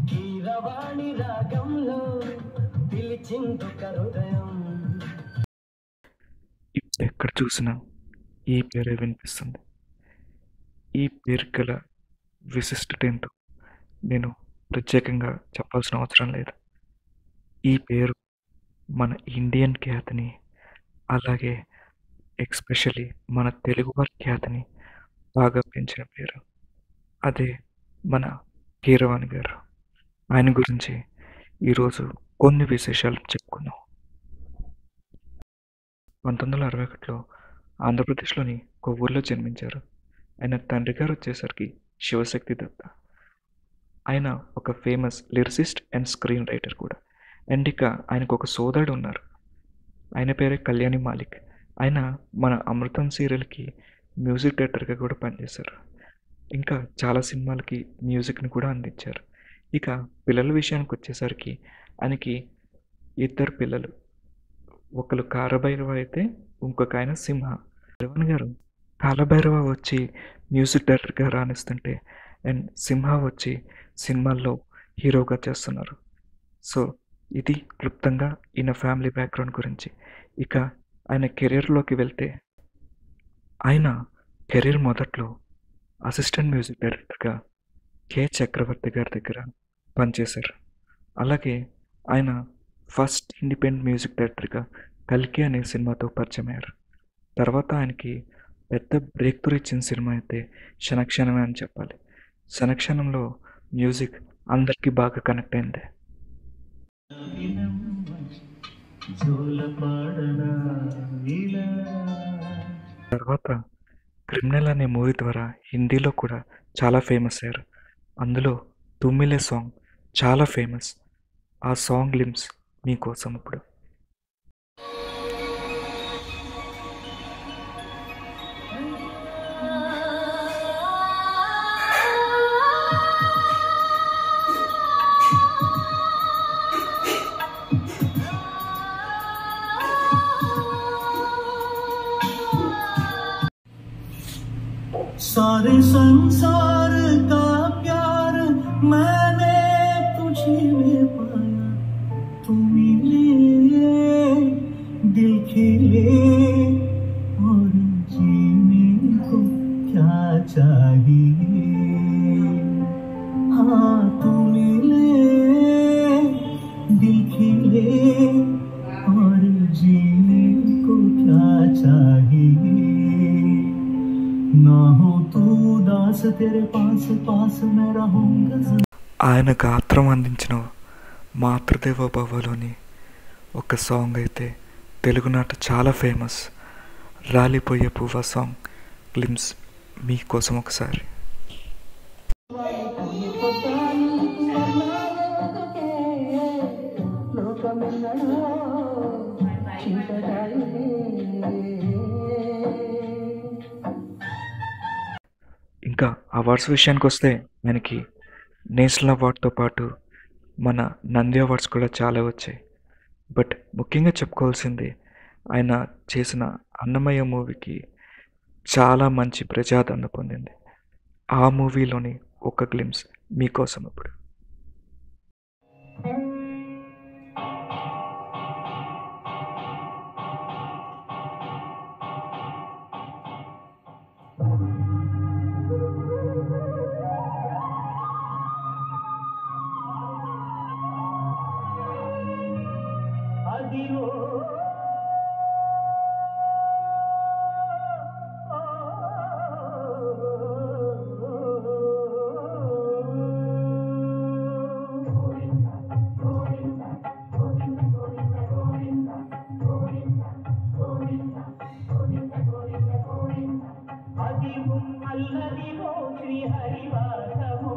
కీరవాణి రాగంలో పిలిచిందొక హృదయం ఇప్పుడు ఎక్కడ చూసినా ఈ పేరే వినిపిస్తుంది ఈ పేరు గల విశిష్టత ఏంటో నేను ప్రత్యేకంగా చెప్పాల్సిన అవసరం లేదు ఈ పేరు మన ఇండియన్ ఖ్యాతిని అలాగే ఎక్స్పెషలీ మన తెలుగు వారి ఖ్యాతిని బాగా పెంచిన పేరు అదే మన కీరవాణి గారు ఆయన గురించి ఈరోజు కొన్ని విశేషాలు చెప్పుకుందాం పంతొమ్మిది వందల అరవై ఒకటిలో ఆంధ్రప్రదేశ్లోని ఒక ఊర్లో జన్మించారు ఆయన తండ్రి గారు వచ్చేసరికి శివశక్తి దత్త ఆయన ఒక famous lyricist and screen writer కూడా అండ్ ఇక ఆయనకు ఒక సోదరుడు ఉన్నారు ఆయన పేరే కళ్యాణి మాలిక్ ఆయన మన అమృతం సీరియల్కి మ్యూజిక్ డైరెక్టర్గా కూడా పనిచేశారు ఇంకా చాలా సినిమాలకి మ్యూజిక్ని కూడా అందించారు ఇక పిల్లల విషయానికి వచ్చేసరికి ఆయనకి ఇద్దరు పిల్లలు ఒకరు కారభైరవ అయితే ఇంకొక ఆయన సింహ రవణ్ గారు కాలభైరవ వచ్చి మ్యూజిక్ డైరెక్టర్గా రాణిస్తుంటే అండ్ సింహ వచ్చి సినిమాల్లో హీరోగా చేస్తున్నారు సో ఇది క్లుప్తంగా ఈయన ఫ్యామిలీ బ్యాక్గ్రౌండ్ గురించి ఇక ఆయన కెరీర్లోకి వెళ్తే ఆయన కెరీర్ మొదట్లో అసిస్టెంట్ మ్యూజిక్ డైరెక్టర్గా కె చక్రవర్తి గారి దగ్గర పనిచేశారు అలాగే ఆయన ఫస్ట్ ఇండిపెండెంట్ మ్యూజిక్ డైరెక్టర్గా కల్కి అనే సినిమాతో పరిచయం అయ్యారు తర్వాత ఆయనకి పెద్ద బ్రేక్ త్రూ ఇచ్చిన సినిమా అయితే క్షణక్షణమే అని చెప్పాలి క్షణక్షణంలో మ్యూజిక్ అందరికీ బాగా కనెక్ట్ అయింది తర్వాత క్రిమినల్ అనే మూవీ ద్వారా హిందీలో కూడా చాలా ఫేమస్ అయ్యారు అందులో తుమ్మిలే సాంగ్ చాలా ఫేమస్ ఆ సాంగ్ లిమ్స్ మీకోసం ఇప్పుడు सारे संसार का प्यार मैंने तुझे में पाया तू मिले दिल खिले और जीने को क्या चाहिए हाँ तू मिले दिल खिले और जीने को क्या चाहिए ना हो तू दास तेरे पास पास मैं रहूंगा जिंदगी ఆయన గాత్రం అందించిన మాతృదేవ భవలోని ఒక సాంగ్ అయితే తెలుగునాట చాలా ఫేమస్ రాలిపోయే పువ్వ సాంగ్ గ్లిమ్స్ మీకోసం ఒకసారి ఇంకా అవార్డ్స్ విషయానికి వస్తే మనకి నేషనల్ అవార్డ్తో పాటు మన నంది అవార్డ్స్ కూడా చాలా వచ్చాయి బట్ ముఖ్యంగా చెప్పుకోవాల్సింది ఆయన చేసిన అన్నమయ్య మూవీకి చాలా మంచి ప్రజాదరణ పొందింది ఆ మూవీలోని ఒక గ్లిమ్స్ మీకోసం ఇప్పుడు అదివో అదివు అల్లదివో శ్రీహరివాసము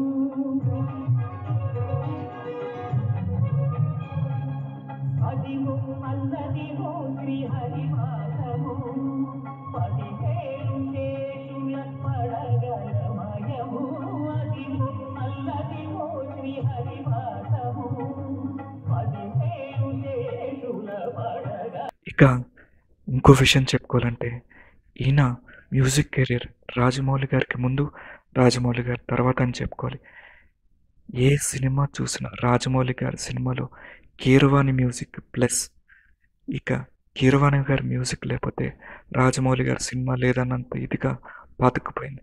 అదివు అల్లదివో శ్రీహరివాసము పదిహేడు శేషుల పడగలమయము అదివు అల్లదివో శ్రీహరివాసము పదిహేడు శేషుల పడగ ఇక ఇంకో విషయం చెప్పుకోవాలంటే ఈయన మ్యూజిక్ కెరీర్ రాజమౌళి గారికి ముందు రాజమౌళి గారి తర్వాత అని చెప్పుకోవాలి ఏ సినిమా చూసినా రాజమౌళి గారి సినిమాలో కీరవాణి మ్యూజిక్ ప్లస్ ఇక కీరవాణి గారి మ్యూజిక్ లేకపోతే రాజమౌళి గారి సినిమా లేదన్నంత ఇదిగా పాతుకుపోయింది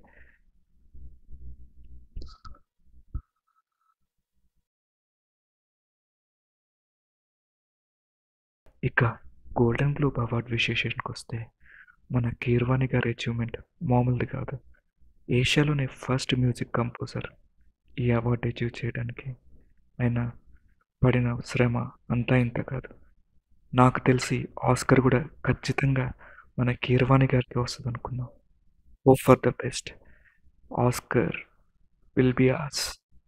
ఇక గోల్డెన్ గ్లోబ్ అవార్డ్ విశేషానికి వస్తే మన కీర్వాణి గారి అచీవ్మెంట్ మామూలుది కాదు ఏషియాలోనే ఫస్ట్ మ్యూజిక్ కంపోజర్ ఈ అవార్డు అచీవ్ చేయడానికి ఆయన పడిన శ్రమ అంతా ఇంత కాదు నాకు తెలిసి ఆస్కర్ కూడా ఖచ్చితంగా మన కీర్వాణి గారికి వస్తుంది అనుకున్నాం oh for the best Oscar will be ours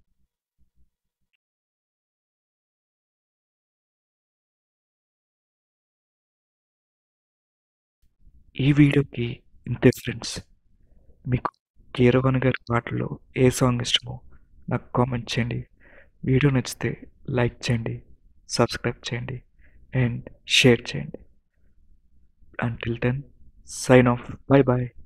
ఈ వీడియోకి ఇంతే ఫ్రెండ్స్ మీకు కీరవాణి గారి పాటల్లో ఏ సాంగ్ ఇష్టమో నాకు కామెంట్ చేయండి వీడియో నచ్చితే లైక్ చేయండి సబ్స్క్రైబ్ చేయండి అండ్ షేర్ చేయండి until then sign off bye bye